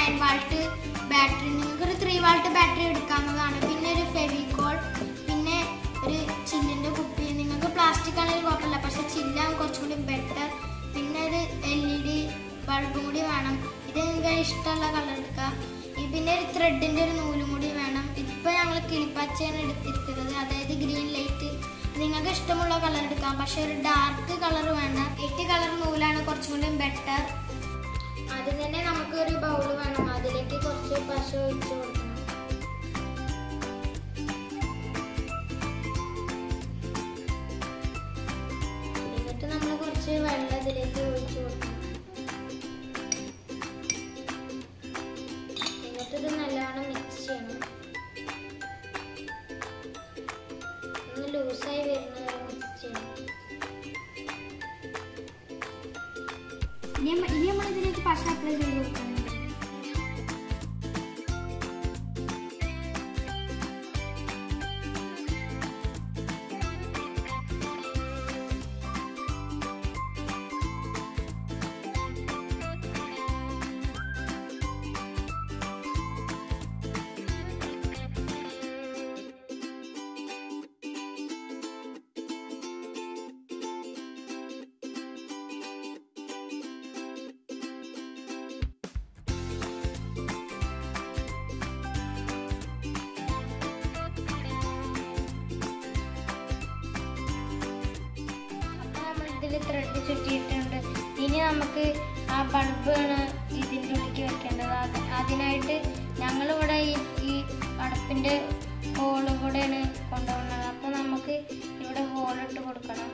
nine Walt battery നിങ്ങൾക്ക് ഒരു three Walt battery എടുക്കാവുന്നതാണ് പിന്നെ ഒരു ഫെവിക്കോൾ പിന്നെ ഒരു ചില്ലിന്റെ കുപ്പി നിങ്ങൾക്ക് പ്ലാസ്റ്റിക് ആണെങ്കിൽ കുഴപ്പമില്ല പക്ഷെ ചില്ലാണ് കുറച്ചും കൂടി ബെറ്റർ പിന്നെ ഒരു എൽ ഇ ഡി ബൾബും കൂടി വേണം ഇത് നിങ്ങൾക്ക് ഇഷ്ടമുള്ള കളർ എടുക്കാം ഈ പിന്നെ ഒരു ത്രെഡിന്റെ ഒരു നൂലും കൂടി വേണം ഇപ്പൊ ഞങ്ങൾ കിളിപ്പച്ചയാണ് എടുത്തിരിക്കുന്നത് അതായത് ഗ്രീൻ ലൈറ്റ് നിങ്ങൾക്ക് ഇഷ്ടമുള്ള കളർ എടുക്കാം പക്ഷെ ഒരു ഡാർക്ക് കളർ വേണ്ട എയ്റ്റ് കളർ നൂലാണ് കുറച്ചും കൂടി ബെറ്റർ ആദ്യം തന്നെ നമുക്ക് ഒരു ബൗൾ വേണം അതിലേക്ക് കുറച്ച് പശ ഒഴിച്ചു കൊടുക്കണം എന്നിട്ട് നമ്മൾ കുറച്ച് വെള്ളം ഇതിലേക്ക് ഒഴിച്ചു കൊടുക്കണം എന്നിട്ട് ഇത് നല്ലോണം മിക്സ് ചെയ്യണം ഒന്ന് ലൂസായി വരുന്ന വരെ മിക്സ് ചെയ്യണം ഇനി നമ്മ- ഇനി നമ്മൾ ഇതിലേക്ക് പശ അപ്ലൈ ചെയ്ത് കൊടുക്കണം അപ്പൊ നമ്മൾ ഇതിൽ ത്രെഡ് ചുറ്റിയിട്ടുണ്ട് ഇനി നമുക്ക് ആ ബൾബാണ് ഇതിൻ്റെ ഉള്ളിലേക്ക് വെക്കേണ്ടത് അത് അതിനായിട്ട് ഞങ്ങളിവിടെ ഈ ഈ അടപ്പിൻ്റെ ഹോള് കൂടെയാണ് കൊണ്ടുപോകുന്നത് അപ്പോൾ നമുക്ക് ഇവിടെ ഹോളിട്ട് കൊടുക്കണം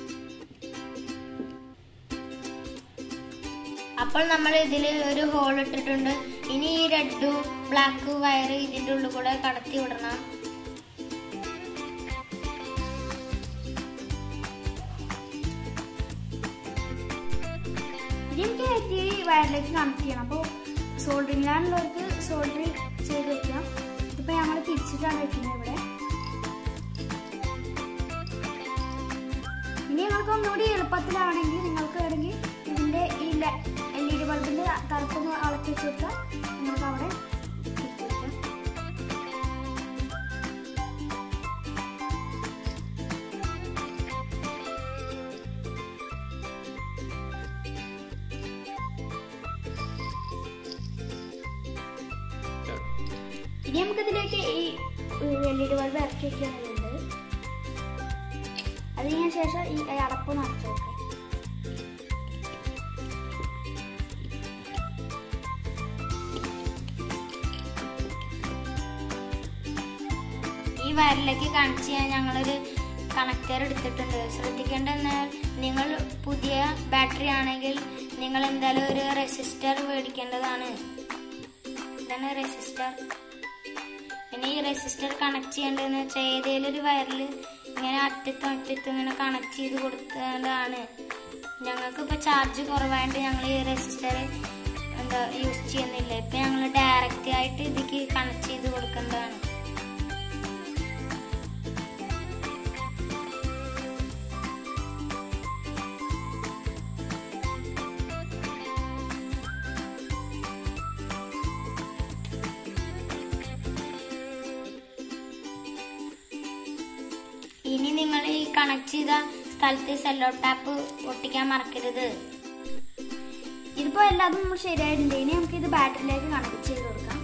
അപ്പോൾ നമ്മൾ ഇതിൽ ഒരു ഹോൾ ഇട്ടിട്ടുണ്ട് ഇനി ഈ റെഡും ബ്ലാക്ക് വയർ ഇതിൻ്റെ ഉള്ളിൽ കൂടെ കടത്തി വിടണം ഇനി എനിക്ക് ഈ വയറിലേക്ക് കണക്ട് ചെയ്യണം അപ്പോൾ സോൾഡറിംഗ് ലാനുള്ളവർക്ക് സോൾഡറിങ് ചെയ്ത് വെക്കാം ഇതിപ്പോൾ ഞങ്ങൾ തിരിച്ചിട്ടാണ് വെക്കുന്നത് ഇവിടെ ഇനി നിങ്ങൾക്ക് ഒന്നുകൂടി എളുപ്പത്തിലാണെങ്കിൽ നിങ്ങൾക്ക് വേണമെങ്കിൽ ഇതിൻ്റെ ഈ എൽ ഇ ഡി ബൾബിൻ്റെ തലപ്പൊന്ന് അളക്കി വെച്ച് കൊടുത്താൽ നിങ്ങൾക്ക് അവിടെ തിരിച്ച് വെക്കാം ഇനി നമുക്കിതിലേക്ക് ഈ എൽ ഇ ഡി ബൾബ് ഇറക്കി വെക്കാനുള്ളത് അതിന് ശേഷം ഈ അടപ്പ് നിറച്ച് വെക്കാം ഈ വയറിലേക്ക് കണക്ട് ചെയ്യാൻ ഞങ്ങളൊരു കണക്ടർ എടുത്തിട്ടുണ്ട് ശ്രദ്ധിക്കേണ്ട എന്നാൽ നിങ്ങൾ പുതിയ ബാറ്ററി ആണെങ്കിൽ നിങ്ങൾ എന്തായാലും ഒരു റെസിസ്റ്റർ മേടിക്കേണ്ടതാണ് ഇതാണ് റെസിസ്റ്റർ ഇനി ഈ റെസിസ്റ്റർ കണക്ട് ചെയ്യേണ്ടതെന്ന് വെച്ചാൽ ഏതെങ്കിലും ഒരു വയറിൽ ഇങ്ങനെ അറ്റത്തും അറ്റത്തും ഇങ്ങനെ കണക്ട് ചെയ്ത് കൊടുത്തേണ്ടതാണ് ഞങ്ങൾക്ക് ഇപ്പോൾ ചാർജ് കുറവായതുകൊണ്ട് ഞങ്ങൾ ഈ റെസിസ്റ്റർ എന്താ യൂസ് ചെയ്യുന്നില്ല ഇപ്പം ഞങ്ങൾ ഡയറക്റ്റ് ആയിട്ട് ഇതിക്ക് കണക്ട് ചെയ്ത് കൊടുക്കേണ്ടതാണ് ഇനി നിങ്ങൾ ഈ കണക്ട് ചെയ്ത സ്ഥലത്ത് സെല്ലോ ടാപ്പ് ഒട്ടിക്കാൻ മറക്കരുത് ഇതിപ്പോൾ എല്ലാതും നമ്മൾ ശരിയായിട്ടുണ്ട് ഇനി നമുക്ക് ഇത് ബാറ്ററിയിലേക്ക് കണക്ട് ചെയ്ത് കൊടുക്കാം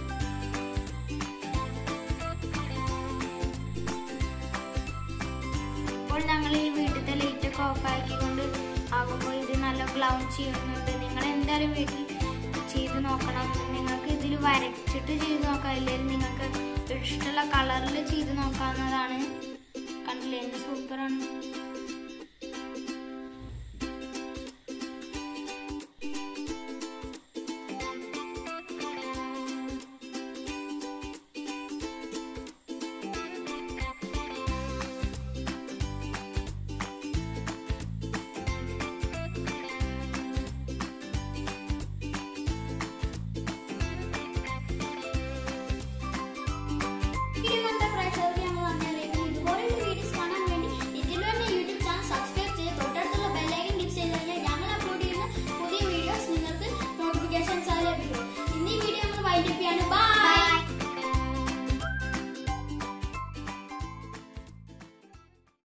ഇപ്പോൾ ഞങ്ങൾ ഈ വീട്ടിലത്തെ ലൈറ്റ് ഒക്കെ ഓഫ് ആക്കിക്കൊണ്ട് ആകുമ്പോൾ ഇത് നല്ല ഗ്ലൗൺ ചെയ്യുന്നുണ്ട് നിങ്ങൾ എന്തായാലും വീട്ടിൽ ചെയ്ത് നോക്കണം നിങ്ങൾക്ക് ഇതിൽ വരച്ചിട്ട് ചെയ്ത് നോക്കാം ഇല്ലെങ്കിൽ നിങ്ങൾക്ക് ഇഷ്ടമുള്ള കളറിൽ ചെയ്ത് നോക്കാവുന്നതാണ് കണ്ടില്ലേ എന്ത് സൂപ്പറാണ്